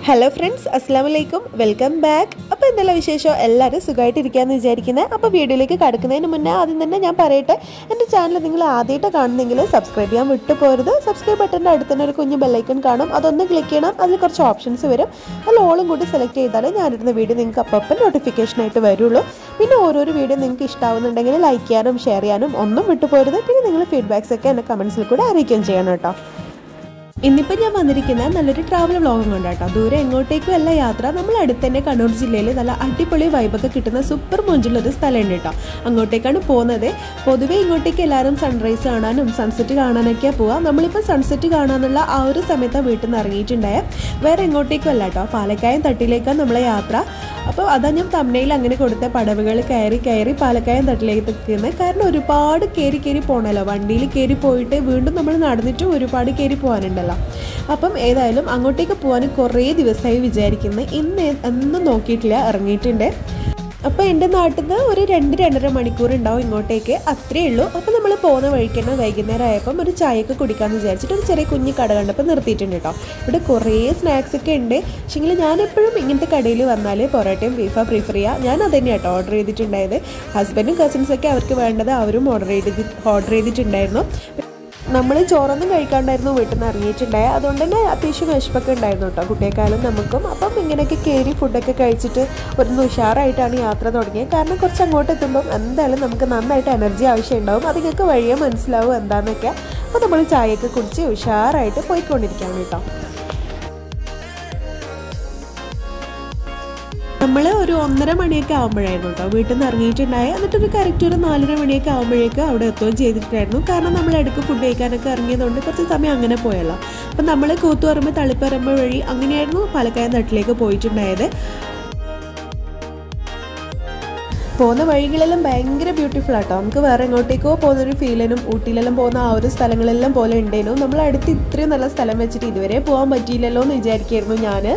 hello friends അസ്സാം വലൈക്കും welcome back അപ്പോൾ എന്തെല്ലാ വിശേഷം എല്ലാവരും സുഖമായിട്ടിരിക്കാമെന്ന് വിചാരിക്കുന്നത് അപ്പോൾ വീഡിയോയിലേക്ക് കടക്കുന്നതിന് മുന്നേ ആദ്യം തന്നെ ഞാൻ പറയട്ടെ എൻ്റെ ചാനൽ നിങ്ങൾ ആദ്യമായിട്ട് കാണുന്നെങ്കിൽ സബ്സ്ക്രൈബ് ചെയ്യാൻ വിട്ടുപോകരുത് സബ്സ്ക്രൈബ് ബട്ടൻ്റെ അടുത്ത് തന്നെ ഒരു കുഞ്ഞു ബെല്ലൈക്കൺ കാണും അതൊന്ന് ക്ലിക്ക് ചെയ്യണം അതിൽ കുറച്ച് ഓപ്ഷൻസ് വരും അതിൽ ഓളും കൂടി സെലക്ട് ചെയ്താലേ ഞാനിടുന്ന വീഡിയോ നിങ്ങൾക്ക് അപ്പം നോട്ടിഫിക്കേഷനായിട്ട് വരുള്ളൂ പിന്നെ ഓരോരോ വീഡിയോ നിങ്ങൾക്ക് ഇഷ്ടമാവുന്നുണ്ടെങ്കിൽ ലൈക്ക് ചെയ്യാനും ഷെയർ ചെയ്യാനും ഒന്നും വിട്ടുപോകരുത് പിന്നെ നിങ്ങൾ ഫീഡ്ബാക്സ് ഒക്കെ എന്നെ കമൻസിൽ കൂടെ അറിയിക്കുകയും ചെയ്യണം കേട്ടോ ഇന്നിപ്പോൾ ഞാൻ വന്നിരിക്കുന്ന നല്ലൊരു ട്രാവൽ വ്ളോഗും കൊണ്ടാട്ടോ ദൂരെ എങ്ങോട്ടേക്കും അല്ല യാത്ര നമ്മൾ അടുത്ത് തന്നെ കണ്ണൂർ ജില്ലയിൽ നല്ല അടിപൊളി വൈബൊക്കെ കിട്ടുന്ന സൂപ്പർ മൊഞ്ചുള്ളൊരു സ്ഥലമുണ്ട് കേട്ടോ അങ്ങോട്ടേക്കാണ് പോകുന്നത് പൊതുവേ ഇങ്ങോട്ടേക്ക് എല്ലാവരും സൺറൈസ് കാണാനും സൺസെറ്റ് കാണാനൊക്കെ പോവാം നമ്മളിപ്പോൾ സൺസെറ്റ് കാണാനുള്ള ആ ഒരു സമയത്താണ് വീട്ടിൽ നിന്ന് ഇറങ്ങിയിട്ടുണ്ടായ വേറെ എങ്ങോട്ടേക്കും അല്ല കേട്ടോ പാലക്കായം തട്ടിലേക്കാണ് നമ്മളെ യാത്ര അപ്പോൾ അതാ ഞാൻ തമ്മനയിൽ അങ്ങനെ കൊടുത്ത പടവുകൾ കയറി കയറി പാലക്കായം തട്ടിലേക്ക് നിൽക്കുന്നത് കാരണം ഒരുപാട് കയറി കയറി പോകണമല്ലോ വണ്ടിയിൽ കയറി പോയിട്ട് വീണ്ടും നമ്മൾ നടന്നിട്ട് ഒരുപാട് കയറി പോകാനുണ്ടല്ലോ അപ്പം ഏതായാലും അങ്ങോട്ടേക്ക് പോകാൻ കുറേ ദിവസമായി വിചാരിക്കുന്നത് ഇന്ന് ഒന്നും നോക്കിയിട്ടില്ല ഇറങ്ങിയിട്ടുണ്ട് അപ്പോൾ എൻ്റെ നാട്ടിൽ നിന്ന് ഒരു രണ്ട് രണ്ടര മണിക്കൂർ ഉണ്ടാവും ഇങ്ങോട്ടേക്ക് അത്രേ ഉള്ളൂ അപ്പോൾ നമ്മൾ പോകുന്ന വഴിക്ക് തന്നെ വൈകുന്നേരം ആയപ്പം ഒരു ചായയൊക്കെ കുടിക്കാമെന്ന് വിചാരിച്ചിട്ട് ഒരു ചെറിയ കുഞ്ഞു കട കണ്ടപ്പോൾ നിർത്തിയിട്ടുണ്ട് കേട്ടോ ഇവിടെ കുറേ സ്നാക്സ് ഒക്കെ ഉണ്ട് പക്ഷേങ്കിൽ ഞാനെപ്പോഴും ഇങ്ങനത്തെ കടയിൽ വന്നാൽ പൊറോട്ടയും ബീഫാ പ്രിഫർ ചെയ്യുക ഞാൻ അത് തന്നെയാണ് കേട്ടോ ഓർഡർ ചെയ്തിട്ടുണ്ടായത് ഹസ്ബൻഡും കസിൻസൊക്കെ അവർക്ക് വേണ്ടത് അവരും ഓർഡർ ചെയ്ത് ഓർഡർ ചെയ്തിട്ടുണ്ടായിരുന്നു നമ്മൾ ചോറൊന്നും കഴിക്കാണ്ടായിരുന്നു വീട്ടിൽ നിന്ന് ഇറങ്ങിയിട്ടുണ്ടായത് അതുകൊണ്ട് തന്നെ അത്യാവശ്യം വിശപ്പൊക്കെ ഉണ്ടായിരുന്നു കേട്ടോ കുട്ടിയെക്കാളും നമുക്കും അപ്പം ഇങ്ങനെയൊക്കെ കയറി ഫുഡൊക്കെ കഴിച്ചിട്ട് ഒരു ഉഷാറായിട്ടാണ് യാത്ര തുടങ്ങിയത് കാരണം കുറച്ച് അങ്ങോട്ട് എത്തുമ്പം എന്തായാലും നമുക്ക് നന്നായിട്ട് എനർജി ആവശ്യം ഉണ്ടാവും അത് നിങ്ങൾക്ക് വഴിയെ മനസ്സിലാവും എന്താണെന്നൊക്കെ അപ്പോൾ നമ്മൾ ചായയൊക്കെ കുടിച്ച് ഉഷാറായിട്ട് പോയിക്കൊണ്ടിരിക്കുകയാണ് കേട്ടോ നമ്മൾ ഒരു ഒന്നര മണിയൊക്കെ ആകുമ്പോഴായിരുന്നു കേട്ടോ വീട്ടിൽ നിന്ന് ഇറങ്ങിയിട്ടുണ്ടായി എന്നിട്ടൊരു കറക്റ്റ് ഒരു നാലര മണിയൊക്കെ ആകുമ്പോഴേക്ക് അവിടെ എത്തുകയും ചെയ്തിട്ടുണ്ടായിരുന്നു കാരണം നമ്മൾ ഇടയ്ക്ക് ഫുഡ് കഴിക്കാനൊക്കെ ഇറങ്ങിയതുകൊണ്ട് കുറച്ച് സമയം അങ്ങനെ പോയല്ലോ അപ്പം നമ്മൾ കൂത്തുപറമ്പ് തളിപ്പറമ്പ് വഴി അങ്ങനെയായിരുന്നു പാലക്കായം തട്ടിലേക്ക് പോയിട്ടുണ്ടായത് പോകുന്ന വഴികളെല്ലാം ഭയങ്കര ബ്യൂട്ടിഫുൾ ആട്ടോ നമുക്ക് വേറെ എങ്ങോട്ടേക്കോ പോകുന്നൊരു ഫീലിനും ഊട്ടിയിലെല്ലാം പോകുന്ന ആ ഒരു സ്ഥലങ്ങളെല്ലാം പോലെ ഉണ്ടേനു നമ്മൾ അടുത്ത് ഇത്രയും നല്ല സ്ഥലം വെച്ചിട്ട് ഇതുവരെ പോകാൻ പറ്റിയില്ലല്ലോ എന്ന് വിചാരിക്കായിരുന്നു ഞാൻ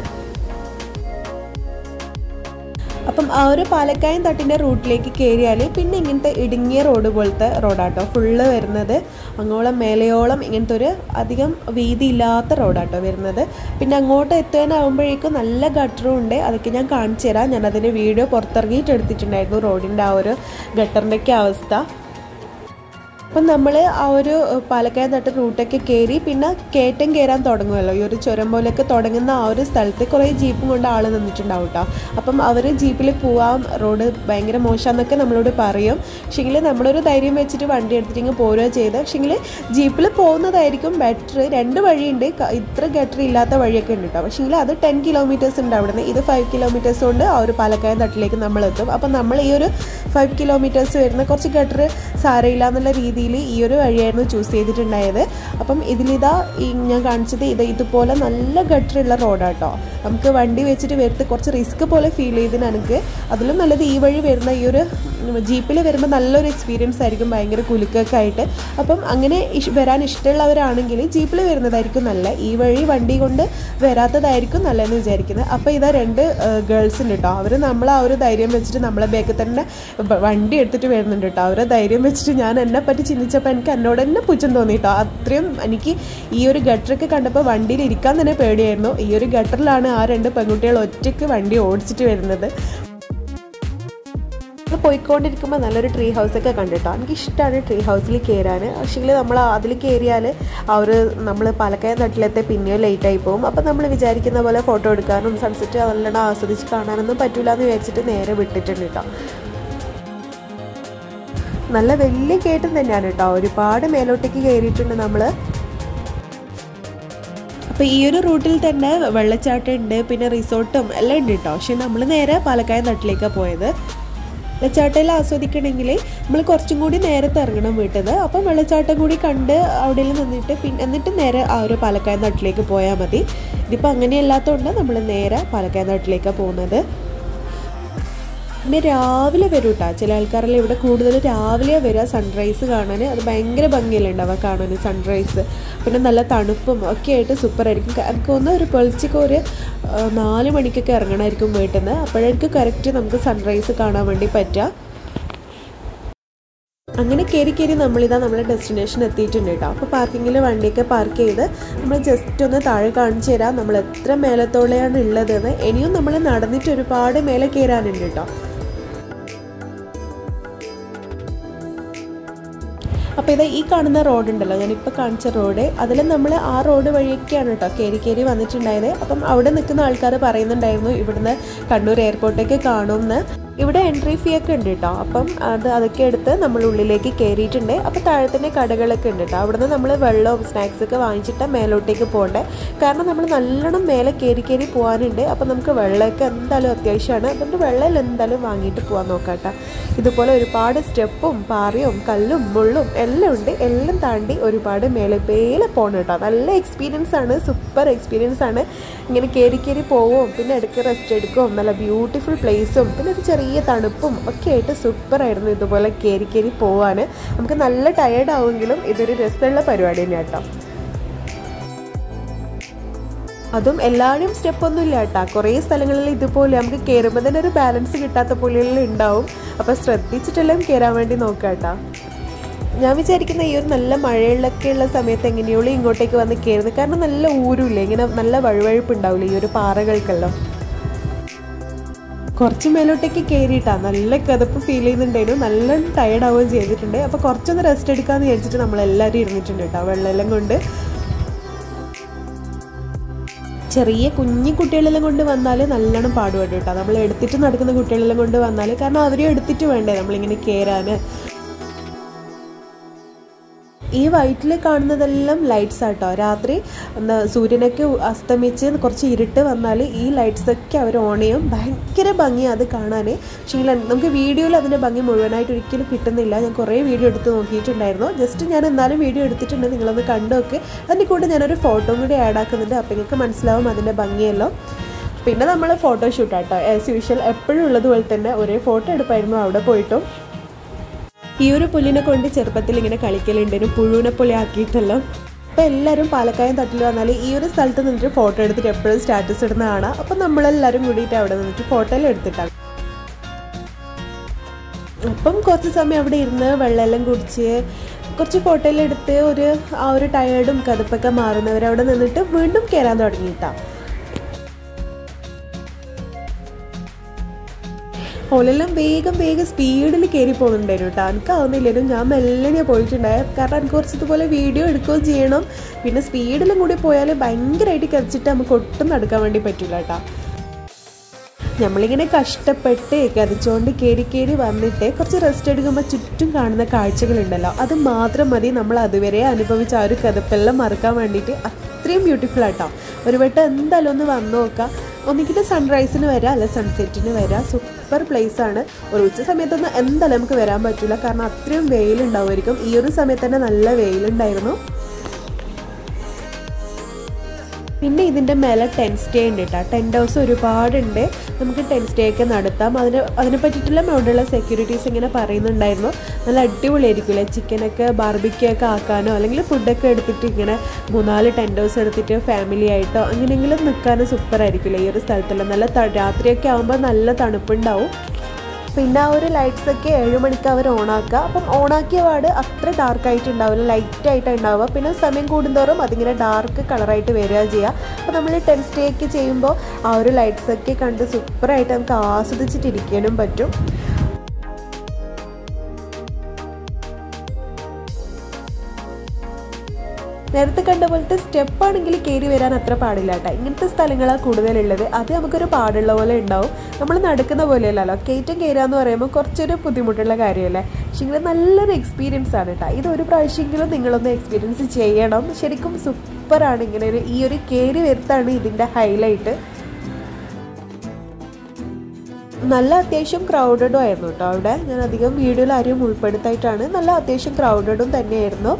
അപ്പം ആ ഒരു പാലക്കായം തട്ടിൻ്റെ റൂട്ടിലേക്ക് കയറിയാൽ പിന്നെ ഇങ്ങനത്തെ ഇടുങ്ങിയ റോഡ് പോലത്തെ റോഡാട്ടോ ഫുള്ള് വരുന്നത് അങ്ങോളം മേലയോളം ഇങ്ങനത്തെ ഒരു അധികം വീതിയില്ലാത്ത റോഡാട്ടോ വരുന്നത് പിന്നെ അങ്ങോട്ട് എത്താനാകുമ്പോഴേക്കും നല്ല ഗട്ടറും ഉണ്ട് അതൊക്കെ ഞാൻ കാണിച്ചു തരാം ഞാൻ അതിൻ്റെ വീഡിയോ പുറത്തിറങ്ങിയിട്ട് എടുത്തിട്ടുണ്ടായിരുന്നു റോഡിൻ്റെ ആ ഒരു ഗട്ടറിൻ്റെയൊക്കെ അവസ്ഥ അപ്പം നമ്മൾ ആ ഒരു പാലക്കാട് തട്ട് റൂട്ടൊക്കെ കയറി പിന്നെ കയറ്റം കയറാൻ തുടങ്ങുമല്ലോ ഈ ഒരു ചുരം പോലെയൊക്കെ തുടങ്ങുന്ന ആ ഒരു സ്ഥലത്ത് കുറേ ജീപ്പും കൊണ്ട് ആൾ നിന്നിട്ടുണ്ടാവും കേട്ടോ അപ്പം അവർ ജീപ്പിൽ പോവാം റോഡ് ഭയങ്കര മോശമെന്നൊക്കെ നമ്മളോട് പറയും പക്ഷേങ്കിൽ നമ്മളൊരു ധൈര്യം വെച്ചിട്ട് വണ്ടി എടുത്തിട്ട് പോരുക ചെയ്ത് പക്ഷേങ്കിൽ ജീപ്പിൽ പോകുന്നതായിരിക്കും ബെറ്റർ രണ്ട് വഴിയുണ്ട് ഇത്ര ഗട്ടർ ഇല്ലാത്ത വഴിയൊക്കെ ഉണ്ട് കേട്ടോ പക്ഷേങ്കിൽ അത് ടെൻ കിലോമീറ്റേഴ്സ് ഉണ്ട് അവിടെ നിന്ന് ഇത് ഫൈവ് കിലോമീറ്റേഴ്സ് കൊണ്ട് ആ ഒരു പാലക്കാട് തട്ടിലേക്ക് നമ്മൾ എത്തും അപ്പം നമ്മൾ ഈ ഒരു ഫൈവ് കിലോമീറ്റേഴ്സ് വരുന്ന കുറച്ച് ഗട്ടർ സാരയില്ല എന്നുള്ള രീതിയിൽ ഈ ഒരു വഴിയായിരുന്നു ചൂസ് ചെയ്തിട്ടുണ്ടായത് അപ്പം ഇതിലിതാ ഈ ഞാൻ കാണിച്ചത് ഇത് ഇതുപോലെ നല്ല ഗട്ടറുള്ള റോഡാട്ടോ നമുക്ക് വണ്ടി വെച്ചിട്ട് വരുത്ത് കുറച്ച് റിസ്ക് പോലെ ഫീൽ ചെയ്തിന് എനിക്ക് അതിലും നല്ലത് ഈ വഴി വരുന്ന ഈ ഒരു ജീപ്പിൽ വരുമ്പോൾ നല്ലൊരു എക്സ്പീരിയൻസ് ആയിരിക്കും ഭയങ്കര കുലുക്കൊക്കെ ആയിട്ട് അപ്പം അങ്ങനെ വരാൻ ഇഷ്ടമുള്ളവരാണെങ്കിൽ ജീപ്പിൽ വരുന്നതായിരിക്കും നല്ല ഈ വഴി വണ്ടി കൊണ്ട് വരാത്തതായിരിക്കും നല്ലതെന്ന് വിചാരിക്കുന്നത് അപ്പോൾ ഇതാ രണ്ട് ഗേൾസ് ഉണ്ട് കേട്ടോ അവർ നമ്മൾ ആ ഒരു ധൈര്യം വെച്ചിട്ട് നമ്മളെ ബാക്കിൽ തന്നെ വണ്ടി എടുത്തിട്ട് വരുന്നുണ്ട് കേട്ടോ അവരെ ധൈര്യം വെച്ചിട്ട് ഞാൻ എന്നെ പറ്റി ചിന്തിച്ചപ്പോൾ എനിക്ക് എന്നോട് തന്നെ പുച്ഛം തോന്നി കേട്ടോ അത്രയും എനിക്ക് ഈ ഒരു ഗട്ടറൊക്കെ കണ്ടപ്പോൾ വണ്ടിയിൽ ഇരിക്കാൻ തന്നെ പേടിയായിരുന്നു ഈ ഒരു ഗട്ടറിലാണ് ആ രണ്ട് പെൺകുട്ടികൾ ഒറ്റയ്ക്ക് വണ്ടി ഓടിച്ചിട്ട് വരുന്നത് പോയിക്കൊണ്ടിരിക്കുമ്പോൾ നല്ലൊരു ട്രീ ഹൗസൊക്കെ കണ്ടിട്ടോ എനിക്ക് ഇഷ്ടമാണ് ട്രീ ഹൗസിൽ കയറാൻ പക്ഷേങ്കിൽ നമ്മൾ അതിൽ കയറിയാൽ ആ ഒരു നമ്മൾ പാലക്കായ നാട്ടിലെത്തെ പിന്നെയും ലേറ്റായി പോകും അപ്പോൾ നമ്മൾ വിചാരിക്കുന്ന പോലെ ഫോട്ടോ എടുക്കാനും സൺസെറ്റ് നല്ലോണം ആസ്വദിച്ച് കാണാനൊന്നും പറ്റില്ല എന്ന് വിചാരിച്ചിട്ട് നേരെ വിട്ടിട്ടുണ്ട് കേട്ടോ നല്ല വലിയ കയറ്റം തന്നെയാണ് കേട്ടോ ഒരുപാട് മേലോട്ടേക്ക് കയറിയിട്ടുണ്ട് നമ്മൾ അപ്പോൾ ഈ ഒരു റൂട്ടിൽ തന്നെ വെള്ളച്ചാട്ടം ഉണ്ട് പിന്നെ റിസോർട്ടും എല്ലാം ഉണ്ട് കേട്ടോ പക്ഷെ നമ്മൾ നേരെ പാലക്കായ നാട്ടിലേക്കാണ് പോയത് വെള്ളച്ചാട്ടയിൽ ആസ്വദിക്കണമെങ്കിൽ നമ്മൾ കുറച്ചും കൂടി നേരത്തെ ഇറങ്ങണം വീട്ടിൽ നിന്ന് അപ്പം വെള്ളച്ചാട്ടം കൂടി കണ്ട് അവിടെ നിന്നിട്ട് പിന്നെ എന്നിട്ട് നേരെ ആ ഒരു പാലക്കായ നാട്ടിലേക്ക് പോയാൽ മതി ഇതിപ്പോൾ അങ്ങനെയല്ലാത്തതുകൊണ്ട് നമ്മൾ നേരെ പാലക്കായ നാട്ടിലേക്കാണ് പോകുന്നത് പിന്നെ രാവിലെ വരും കേട്ടോ ചില ആൾക്കാരെല്ലാം ഇവിടെ കൂടുതൽ രാവിലെ വരിക സൺറൈസ് കാണാൻ അത് ഭയങ്കര ഭംഗിയിലുണ്ടാവുക കാണാൻ സൺറൈസ് പിന്നെ നല്ല തണുപ്പും ഒക്കെ ആയിട്ട് സൂപ്പറായിരിക്കും എനിക്ക് ഒന്ന് ഒരു പൊളിച്ചൊക്കെ ഒരു നാല് മണിക്കൊക്കെ ഇറങ്ങണമായിരിക്കും വീട്ടിൽ നിന്ന് അപ്പോഴായിരിക്കും കറക്റ്റ് നമുക്ക് സൺറൈസ് കാണാൻ വേണ്ടി പറ്റുക അങ്ങനെ കയറി കയറി നമ്മളിതാ നമ്മളെ ഡെസ്റ്റിനേഷൻ എത്തിയിട്ടുണ്ട് കേട്ടോ അപ്പോൾ പാർക്കിങ്ങിൽ വണ്ടിയൊക്കെ പാർക്ക് ചെയ്ത് നമ്മൾ ജസ്റ്റ് ഒന്ന് താഴെ കാണിച്ചു തരാം നമ്മൾ എത്ര മേലത്തോടെയാണ് ഉള്ളതെന്ന് ഇനിയും നമ്മൾ നടന്നിട്ട് ഒരുപാട് മേലെ കയറാനുണ്ട് കേട്ടോ അപ്പോൾ ഇത് ഈ കാണുന്ന റോഡ് ഉണ്ടല്ലോ ഞാനിപ്പോൾ കാണിച്ച റോഡ് അതിൽ നമ്മൾ ആ റോഡ് വഴിയൊക്കെയാണ് കേട്ടോ കയറി കയറി വന്നിട്ടുണ്ടായത് അപ്പം അവിടെ നിൽക്കുന്ന ആൾക്കാർ പറയുന്നുണ്ടായിരുന്നു ഇവിടുന്ന് കണ്ണൂർ എയർപോർട്ടേക്ക് കാണുമെന്ന് ഇവിടെ എൻട്രി ഫീ ഒക്കെ ഉണ്ട് കേട്ടോ അപ്പം അത് അതൊക്കെ എടുത്ത് നമ്മൾ ഉള്ളിലേക്ക് കയറിയിട്ടുണ്ട് അപ്പോൾ താഴെ തന്നെ കടകളൊക്കെ ഉണ്ട് കേട്ടോ അവിടുന്ന് നമ്മൾ വെള്ളവും സ്നാക്സ് ഒക്കെ വാങ്ങിച്ചിട്ട് മേലോട്ടേക്ക് പോകണ്ടേ കാരണം നമ്മൾ നല്ലോണം മേലെ കയറി കയറി പോകാനുണ്ട് അപ്പോൾ നമുക്ക് വെള്ളമൊക്കെ എന്തായാലും അത്യാവശ്യമാണ് അതുകൊണ്ട് വെള്ളം എന്തായാലും വാങ്ങിയിട്ട് പോകാൻ നോക്കാം കേട്ടോ ഇതുപോലെ ഒരുപാട് സ്റ്റെപ്പും പാറയും കല്ലും മുള്ളും എല്ലാം ഉണ്ട് എല്ലാം താണ്ടി ഒരുപാട് മേലെ മേലെ പോകണം കേട്ടോ നല്ല എക്സ്പീരിയൻസ് ആണ് സൂപ്പർ എക്സ്പീരിയൻസ് ആണ് ഇങ്ങനെ കയറി കയറി പോവും പിന്നെ ഇടയ്ക്ക് റെസ്റ്റ് എടുക്കും നല്ല ബ്യൂട്ടിഫുൾ പ്ലേസും പിന്നെ ഒരു ചെറിയ തണുപ്പും ഒക്കെ ആയിട്ട് സൂപ്പറായിരുന്നു ഇതുപോലെ കയറി കയറി പോവാൻ നമുക്ക് നല്ല ടയേർഡ് ആവുമെങ്കിലും ഇതൊരു രസമുള്ള പരിപാടി തന്നെയാണ് കേട്ടോ അതും എല്ലാവരും സ്റ്റെപ്പൊന്നും ഇല്ല കേട്ടോ കുറേ സ്ഥലങ്ങളിൽ ഇതുപോലെ നമുക്ക് കയറുമ്പോൾ തന്നെ ഒരു ബാലൻസ് കിട്ടാത്ത പോലെയെല്ലാം ഉണ്ടാവും അപ്പോൾ ശ്രദ്ധിച്ചിട്ടെല്ലാം കയറാൻ വേണ്ടി നോക്കാം കേട്ടോ ഞാൻ വിചാരിക്കുന്ന ഈ ഒരു നല്ല മഴയിലൊക്കെ ഉള്ള സമയത്ത് എങ്ങനെയോളം ഇങ്ങോട്ടേക്ക് വന്ന് കയറുന്നത് കാരണം നല്ല ഊരുമില്ലേ ഇങ്ങനെ നല്ല വഴുവഴുപ്പ് ഉണ്ടാവില്ലേ ഈ ഒരു പാറകൾക്കെല്ലാം കുറച്ച് മേലോട്ടേക്ക് കയറിയിട്ടാ നല്ല കിതപ്പ് ഫീൽ ചെയ്യുന്നുണ്ടായിരുന്നു നല്ല ടയർഡ് ആവുകയും ചെയ്തിട്ടുണ്ട് അപ്പോൾ കുറച്ചൊന്ന് റെസ്റ്റ് എടുക്കാമെന്ന് വിചാരിച്ചിട്ട് നമ്മളെല്ലാവരും ഇരുന്നിട്ടുണ്ട് കേട്ടോ വെള്ളമെല്ലാം കൊണ്ട് ചെറിയ കുഞ്ഞു കുട്ടികളെല്ലാം കൊണ്ട് വന്നാൽ നല്ലോണം പാടുപെടും കേട്ടോ നമ്മൾ എടുത്തിട്ട് നടക്കുന്ന കുട്ടികളെല്ലാം കൊണ്ട് വന്നാൽ കാരണം അവരും എടുത്തിട്ട് വേണ്ടേ നമ്മളിങ്ങനെ കയറാൻ ഈ വൈറ്റിൽ കാണുന്നതെല്ലാം ലൈറ്റ്സ് ആട്ടോ രാത്രി എന്താ സൂര്യനൊക്കെ അസ്തമിച്ച് കുറച്ച് ഇരുട്ട് വന്നാൽ ഈ ലൈറ്റ്സ് ഒക്കെ അവർ ഓൺ ചെയ്യും ഭയങ്കര ഭംഗിയാണ് അത് കാണാൻ പക്ഷേ നമുക്ക് വീഡിയോയിൽ അതിൻ്റെ ഭംഗി മുഴുവനായിട്ട് ഒരിക്കലും കിട്ടുന്നില്ല ഞാൻ കുറേ വീഡിയോ എടുത്ത് നോക്കിയിട്ടുണ്ടായിരുന്നു ജസ്റ്റ് ഞാൻ എന്നാലും വീഡിയോ എടുത്തിട്ടുണ്ട് നിങ്ങളൊന്ന് കണ്ടു നോക്ക് അതിൻ്റെ കൂടെ ഞാനൊരു ഫോട്ടോയും കൂടി ആഡ് ആക്കുന്നുണ്ട് അപ്പോൾ നിങ്ങൾക്ക് മനസ്സിലാവും അതിൻ്റെ ഭംഗിയല്ലോ പിന്നെ നമ്മൾ ഫോട്ടോഷൂട്ടാട്ടോ ആസ് യൂഷ്വൽ എപ്പോഴും ഉള്ളതുപോലെ തന്നെ ഒരേ ഫോട്ടോ എടുപ്പായിരുന്നു അവിടെ പോയിട്ടും ഈ ഒരു പുല്ലിനെ കൊണ്ട് ചെറുപ്പത്തിൽ ഇങ്ങനെ കളിക്കലുണ്ടേനും പുഴുവിനെ പോലെ ആക്കിയിട്ടല്ലോ അപ്പോൾ എല്ലാവരും പാലക്കായം തട്ടിൽ വന്നാൽ ഈ ഒരു സ്ഥലത്ത് നിന്നിട്ട് ഫോട്ടോ എടുത്തിട്ട് എപ്പോഴും സ്റ്റാറ്റസ് ഇടുന്ന കാണാം അപ്പോൾ നമ്മളെല്ലാവരും കൂടിയിട്ട് അവിടെ നിന്നിട്ട് ഫോട്ടോ എല്ലാം എടുത്തിട്ടാണ് അപ്പം കുറച്ച് സമയം അവിടെ ഇരുന്ന് വെള്ളമെല്ലാം കുടിച്ച് കുറച്ച് ഫോട്ടോ എല്ലാം എടുത്ത് ഒരു ആ ഒരു ടയേർഡും കതുപ്പൊക്കെ മാറുന്നവർ അവിടെ നിന്നിട്ട് വീണ്ടും കയറാൻ തുടങ്ങിയിട്ടാണ് ഓലെല്ലാം വേഗം വേഗം സ്പീഡിൽ കയറി പോകുന്നുണ്ടായിരുന്നു കേട്ടോ എനിക്കാവുന്നില്ലേലും ഞാൻ മെല്ലനെ പോയിട്ടുണ്ടായ കാരണം എനിക്ക് കുറച്ച് ഇതുപോലെ വീഡിയോ എടുക്കുകയും ചെയ്യണം പിന്നെ സ്പീഡിലും കൂടി പോയാൽ ഭയങ്കരമായിട്ട് കരച്ചിട്ട് നമുക്ക് ഒട്ടും നടക്കാൻ വേണ്ടി പറ്റില്ല കേട്ടോ നമ്മളിങ്ങനെ കഷ്ടപ്പെട്ട് കതിച്ചുകൊണ്ട് കയറി കയറി വന്നിട്ട് കുറച്ച് റെസ്റ്റ് എടുക്കുമ്പോൾ ചുറ്റും കാണുന്ന കാഴ്ചകളുണ്ടല്ലോ അത് മാത്രം മതി നമ്മൾ അതുവരെ അനുഭവിച്ച ആ ഒരു കഥപ്പെല്ലാം മറക്കാൻ വേണ്ടിയിട്ട് അത്രയും ബ്യൂട്ടിഫുൾ ആട്ടോ ഒരു വട്ടം എന്തായാലും ഒന്ന് വന്നു നോക്കാം ഒന്നിക്കിട്ട് സൺറൈസിന് വരാം അല്ല സൺസെറ്റിന് വരാം സൂപ്പർ പ്ലേസ് ആണ് ഒരു ഉച്ച സമയത്തൊന്നും എന്തായാലും നമുക്ക് വരാൻ പറ്റില്ല കാരണം അത്രയും വെയിലുണ്ടാവുമായിരിക്കും ഈ ഒരു സമയത്ത് തന്നെ നല്ല വെയിലുണ്ടായിരുന്നു പിന്നെ ഇതിൻ്റെ മേലെ ടെൻ സ്റ്റേ ഉണ്ട് കേട്ടോ ടെൻറ്റ് ഹൗസ് ഒരുപാടുണ്ട് നമുക്ക് ടെൻ സ്റ്റേ ഒക്കെ നടത്താം അതിന് അതിനെ പറ്റിയിട്ടുള്ള അവിടെയുള്ള സെക്യൂരിറ്റീസ് ഇങ്ങനെ പറയുന്നുണ്ടായിരുന്നു നല്ല അടിപൊളിയായിരിക്കില്ലേ ചിക്കനൊക്കെ ബാർബിക്യൂ ഒക്കെ ആക്കാനോ അല്ലെങ്കിൽ ഫുഡൊക്കെ എടുത്തിട്ട് ഇങ്ങനെ മൂന്നാല് ടെൻറ്റ് ഹൗസ് എടുത്തിട്ട് ഫാമിലി ആയിട്ടോ അങ്ങനെയെങ്കിലും നിൽക്കാനും സൂപ്പർ ആയിരിക്കില്ലേ ഈ ഒരു സ്ഥലത്തെല്ലാം നല്ല ത- രാത്രിയൊക്കെ ആകുമ്പോൾ നല്ല തണുപ്പുണ്ടാവും പിന്നെ ആ ഒരു ലൈറ്റ്സ് ഒക്കെ ഏഴ് മണിക്ക് അവർ ഓണാക്കുക അപ്പം ഓണാക്കിയ പാട് അത്ര ഡാർക്ക് ആയിട്ട് ഉണ്ടാവില്ല ലൈറ്റ് ആയിട്ട് ഉണ്ടാവുക പിന്നെ സമയം കൂടുന്തോറും അതിങ്ങനെ ഡാർക്ക് കളറായിട്ട് വരിക ചെയ്യുക അപ്പോൾ നമ്മൾ ടെൻ സ്റ്റേ ഒക്കെ ചെയ്യുമ്പോൾ ആ ഒരു ലൈറ്റ്സ് ഒക്കെ കണ്ട് സൂപ്പറായിട്ട് നമുക്ക് ആസ്വദിച്ചിട്ടിരിക്കാനും പറ്റും നേരത്തെ കണ്ട പോലത്തെ സ്റ്റെപ്പ് ആണെങ്കിൽ കയറി വരാൻ അത്ര പാടില്ല കേട്ടോ ഇങ്ങനത്തെ സ്ഥലങ്ങളാണ് കൂടുതലുള്ളത് അത് നമുക്കൊരു പാടുള്ള പോലെ ഉണ്ടാവും നമ്മൾ നടക്കുന്ന പോലെയല്ലല്ലോ കയറ്റം കയറുക എന്ന് പറയുമ്പോൾ കുറച്ചൊരു ബുദ്ധിമുട്ടുള്ള കാര്യമല്ലേ പക്ഷേ ഇങ്ങനെ നല്ലൊരു എക്സ്പീരിയൻസ് ആണ് കേട്ടോ ഇത് ഒരു പ്രാവശ്യമെങ്കിലും നിങ്ങളൊന്ന് എക്സ്പീരിയൻസ് ചെയ്യണം ശരിക്കും സൂപ്പറാണ് ഇങ്ങനെ ഒരു ഈ ഒരു കയറി വരുത്താണ് ഇതിൻ്റെ ഹൈലൈറ്റ് നല്ല അത്യാവശ്യം ക്രൗഡഡും ആയിരുന്നു കേട്ടോ അവിടെ ഞാൻ അധികം വീഡിയോയിൽ ആരെയും ഉൾപ്പെടുത്തായിട്ടാണ് നല്ല അത്യാവശ്യം ക്രൗഡഡും തന്നെയായിരുന്നു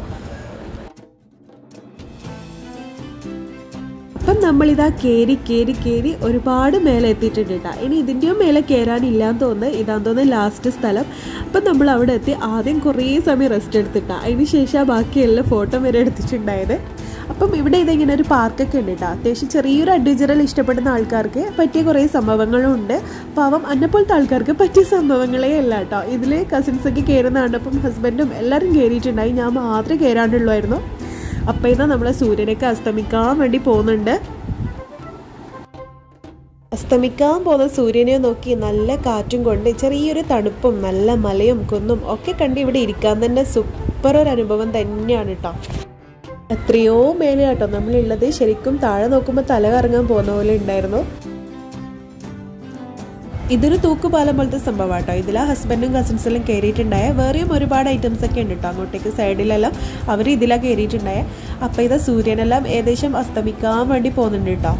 അപ്പം നമ്മളിതാ കയറി കയറി കയറി ഒരുപാട് മേലെ എത്തിയിട്ടുണ്ട് കേട്ടോ ഇനി ഇതിൻ്റെയും മേലെ കയറാനില്ലാന്ന് തോന്നുന്നു ഇതാന്ന് തോന്നുന്നു ലാസ്റ്റ് സ്ഥലം അപ്പം നമ്മൾ അവിടെ എത്തി ആദ്യം കുറേ സമയം റെസ്റ്റ് എടുത്തിട്ടാ അതിന് ശേഷം ബാക്കിയെല്ലാം ഫോട്ടോ വരെ എടുത്തിട്ടുണ്ടായത് അപ്പം ഇവിടെ ഇതിങ്ങനെ ഒരു പാർക്കൊക്കെ ഉണ്ട് കേട്ടോ അത്യാവശ്യം ചെറിയൊരു അഡ്വഞ്ചറൽ ഇഷ്ടപ്പെടുന്ന ആൾക്കാർക്ക് പറ്റിയ കുറേ സംഭവങ്ങളും ഉണ്ട് പാവം അന്നെപ്പോലത്തെ ആൾക്കാർക്ക് പറ്റിയ സംഭവങ്ങളേ അല്ല കേട്ടോ ഇതിൽ കസിൻസൊക്കെ കയറുന്ന കണ്ടപ്പം ഹസ്ബൻഡും എല്ലാവരും കയറിയിട്ടുണ്ടായി ഞാൻ മാത്രമേ കയറാണ്ടുള്ളായിരുന്നു അപ്പം ഇതാ നമ്മളെ സൂര്യനൊക്കെ അസ്തമിക്കാൻ വേണ്ടി പോകുന്നുണ്ട് അസ്തമിക്കാൻ പോകുന്ന സൂര്യനെ നോക്കി നല്ല കാറ്റും കൊണ്ട് ചെറിയൊരു തണുപ്പും നല്ല മലയും കുന്നും ഒക്കെ കണ്ട് ഇവിടെ ഇരിക്കാൻ തന്നെ സൂപ്പർ ഒരു അനുഭവം തന്നെയാണ് കേട്ടോ എത്രയോ മേലെ കേട്ടോ നമ്മളുള്ളത് ശരിക്കും താഴെ നോക്കുമ്പോൾ തല കറങ്ങാൻ പോകുന്ന പോലെ ഉണ്ടായിരുന്നു ഇതൊരു തൂക്കുപാലം പോലത്തെ സംഭവം കേട്ടോ ഇതിൽ ഹസ്ബൻഡും കസിൻസെല്ലാം കയറിയിട്ടുണ്ടായ വേറെയും ഒരുപാട് ഐറ്റംസ് ഒക്കെ ഉണ്ട് കേട്ടോ അങ്ങോട്ടേക്ക് സൈഡിലെല്ലാം അവർ ഇതിലാണ് കയറിയിട്ടുണ്ടായ അപ്പോൾ ഇത് സൂര്യനെല്ലാം ഏകദേശം അസ്തമിക്കാൻ വേണ്ടി പോകുന്നുണ്ട് കേട്ടോ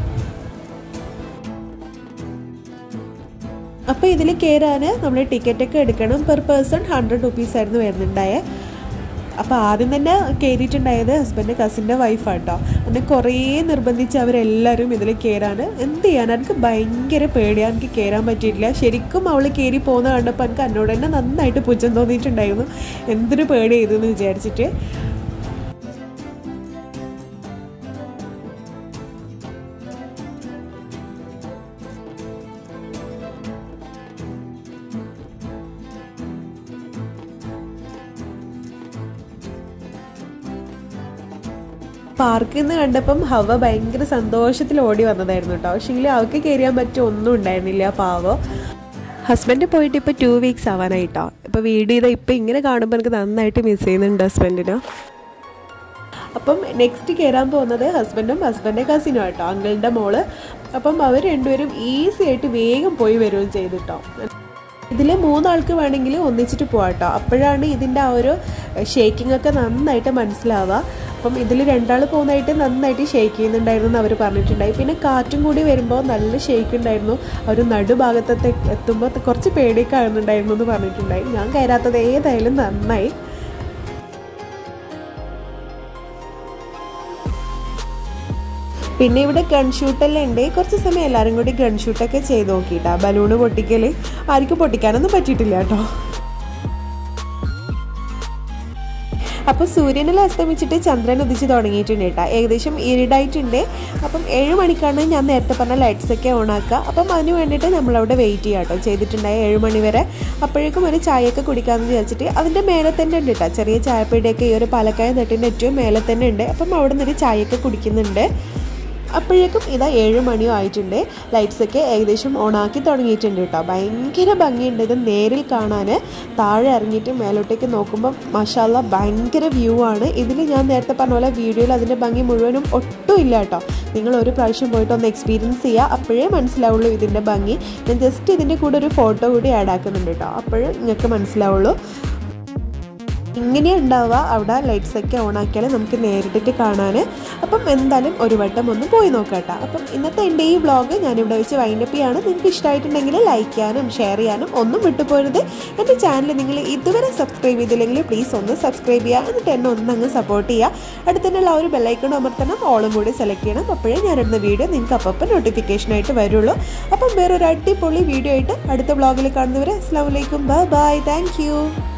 അപ്പോൾ ഇതിൽ കയറാൻ നമ്മൾ ടിക്കറ്റൊക്കെ എടുക്കണം പെർ പേഴ്സൺ ഹൺഡ്രഡ് റുപ്പീസ് ആയിരുന്നു വരുന്നുണ്ടായേ അപ്പോൾ ആദ്യം തന്നെ കയറിയിട്ടുണ്ടായത് ഹസ്ബൻഡ് കസിൻ്റെ വൈഫാട്ടോ എന്നെ കുറേ നിർബന്ധിച്ച് അവരെല്ലാവരും ഇതിൽ കയറാൻ എന്ത് ചെയ്യാൻ എനിക്ക് ഭയങ്കര പേടിയാണ് എനിക്ക് കയറാൻ പറ്റിയിട്ടില്ല ശരിക്കും അവൾ കയറി പോകുന്ന കണ്ടപ്പോൾ എനിക്ക് എന്നോട് തന്നെ നന്നായിട്ട് പുച്ഛം തോന്നിയിട്ടുണ്ടായിരുന്നു എന്തൊരു പേടി ചെയ്തെന്ന് വിചാരിച്ചിട്ട് പാർക്കിൽ നിന്ന് കണ്ടപ്പം ഹവ ഭയങ്കര സന്തോഷത്തിൽ ഓടി വന്നതായിരുന്നു കേട്ടോ പക്ഷേങ്കിൽ അവൾക്ക് കയറിയാൻ പറ്റിയ ഒന്നും ഉണ്ടായിരുന്നില്ല പാവോ ഹസ്ബൻഡ് പോയിട്ട് ഇപ്പോൾ ടു വീക്സ് ആവാനായിട്ടോ ഇപ്പോൾ വീട് ചെയ്താൽ ഇപ്പോൾ ഇങ്ങനെ കാണുമ്പോൾ എനിക്ക് നന്നായിട്ട് മിസ് ചെയ്യുന്നുണ്ട് ഹസ്ബൻഡിന് അപ്പം നെക്സ്റ്റ് കയറാൻ പോകുന്നത് ഹസ്ബൻഡും ഹസ്ബൻഡിൻ്റെ കസിനും കേട്ടോ അങ്കിളിൻ്റെ മോള് അപ്പം അവർ രണ്ടുപേരും ഈസി ആയിട്ട് വേഗം പോയി വരികയും ചെയ്തിട്ടോ ഇതിൽ മൂന്നാൾക്ക് വേണമെങ്കിൽ ഒന്നിച്ചിട്ട് പോകാം കേട്ടോ അപ്പോഴാണ് ഇതിൻ്റെ ആ ഒരു ഷേക്കിംഗ് ഒക്കെ നന്നായിട്ട് മനസ്സിലാവുക അപ്പം ഇതിൽ രണ്ടാൾ പോകുന്നതായിട്ട് നന്നായിട്ട് ഷേക്ക് ചെയ്യുന്നുണ്ടായിരുന്നു എന്ന് അവർ പറഞ്ഞിട്ടുണ്ടായി പിന്നെ കാറ്റും കൂടി വരുമ്പോൾ നല്ല ഷേക്ക് ഉണ്ടായിരുന്നു ആ ഒരു നടുഭാഗത്തെ എത്തുമ്പോൾ കുറച്ച് പേടിയൊക്കെ ആകുന്നുണ്ടായിരുന്നു എന്ന് പറഞ്ഞിട്ടുണ്ടായി ഞാൻ കയറാത്തത് ഏതായാലും നന്നായി പിന്നെ ഇവിടെ ഗൺ ഷൂട്ടെല്ലാം ഉണ്ട് കുറച്ച് സമയം എല്ലാവരും കൂടി ഗൺ ഷൂട്ടൊക്കെ ചെയ്ത് നോക്കിയിട്ടാ ബലൂണ് പൊട്ടിക്കൽ ആർക്കും പൊട്ടിക്കാനൊന്നും പറ്റിയിട്ടില്ല കേട്ടോ അപ്പോൾ സൂര്യനെല്ലാം അസ്തമിച്ചിട്ട് ചന്ദ്രൻ ഉദിച്ച് തുടങ്ങിയിട്ടുണ്ട് കേട്ടോ ഏകദേശം ഇരുടായിട്ടുണ്ട് അപ്പം ഏഴ് മണിക്കാണ് ഞാൻ നേരത്തെ പറഞ്ഞ ലൈറ്റ്സ് ഒക്കെ ഓൺ ആക്കുക അപ്പം അതിന് വേണ്ടിയിട്ട് നമ്മളവിടെ വെയിറ്റ് ചെയ്യാം കേട്ടോ ചെയ്തിട്ടുണ്ടായ ഏഴ് മണി വരെ അപ്പോഴേക്കും ഒരു ചായയൊക്കെ കുടിക്കാമെന്ന് വിചാരിച്ചിട്ട് അതിൻ്റെ മേലെ തന്നെ ഉണ്ട് കേട്ടോ ചെറിയ ചായപ്പീടിയൊക്കെ ഈ ഒരു പാലക്കായ നെട്ടിൻ്റെ ഏറ്റവും മേലെ തന്നെ ഉണ്ട് അപ്പം അവിടെ നിന്നൊരു ചായയൊക്കെ കുടിക്കുന്നുണ്ട് അപ്പോഴേക്കും ഇതാ ഏഴ് മണിയോ ആയിട്ടുണ്ട് ലൈറ്റ്സൊക്കെ ഏകദേശം ഓണാക്കി തുടങ്ങിയിട്ടുണ്ട് കേട്ടോ ഭയങ്കര ഭംഗിയുണ്ട് ഇത് നേരിൽ കാണാൻ താഴെ ഇറങ്ങിയിട്ട് മേലോട്ടേക്ക് നോക്കുമ്പോൾ മഷാല്ല ഭയങ്കര വ്യൂ ആണ് ഇതിൽ ഞാൻ നേരത്തെ പറഞ്ഞ പോലെ വീഡിയോയിൽ അതിൻ്റെ ഭംഗി മുഴുവനും ഒട്ടും ഇല്ല കേട്ടോ നിങ്ങൾ ഒരു പ്രാവശ്യം പോയിട്ട് ഒന്ന് എക്സ്പീരിയൻസ് ചെയ്യുക അപ്പോഴേ മനസ്സിലാവുള്ളൂ ഇതിൻ്റെ ഭംഗി ഞാൻ ജസ്റ്റ് ഇതിൻ്റെ കൂടെ ഒരു ഫോട്ടോ കൂടി ആഡ് ആക്കുന്നുണ്ട് കേട്ടോ അപ്പോഴേ നിങ്ങൾക്ക് മനസ്സിലാവുള്ളൂ ഇങ്ങനെ ഉണ്ടാവുക അവിടെ ലൈറ്റ്സ് ഒക്കെ ഓൺ ആക്കിയാൽ നമുക്ക് നേരിട്ടിട്ട് കാണാൻ അപ്പം എന്തായാലും ഒരു വട്ടം ഒന്ന് പോയി നോക്കട്ടെ അപ്പം ഇന്നത്തെ എൻ്റെ ഈ വ്ളോഗ് ഞാനിവിടെ വെച്ച് വൈൻഡപ്പ് ചെയ്യാണ് നിങ്ങൾക്ക് ഇഷ്ടമായിട്ടുണ്ടെങ്കിൽ ലൈക്ക് ചെയ്യാനും ഷെയർ ചെയ്യാനും ഒന്നും വിട്ടുപോരുത് എൻ്റെ ചാനൽ നിങ്ങൾ ഇതുവരെ സബ്സ്ക്രൈബ് ചെയ്തില്ലെങ്കിൽ പ്ലീസ് ഒന്ന് സബ്സ്ക്രൈബ് ചെയ്യുക എന്നിട്ട് എന്നെ ഒന്നങ്ങ് സപ്പോർട്ട് ചെയ്യുക അടുത്തുള്ള ആ ഒരു ബെല്ലൈക്കൺ അമർത്തണം ഓളും കൂടി സെലക്ട് ചെയ്യണം അപ്പോഴേ ഞാനിടുന്ന വീഡിയോ നിങ്ങൾക്ക് അപ്പം നോട്ടിഫിക്കേഷനായിട്ട് വരുള്ളൂ അപ്പം വേറൊരു അടിപൊളി വീഡിയോ ആയിട്ട് അടുത്ത വ്ളോഗിൽ കാണുന്നവരെ അസ്സാം വലൈക്കും ബൈ ബൈ താങ്ക് യു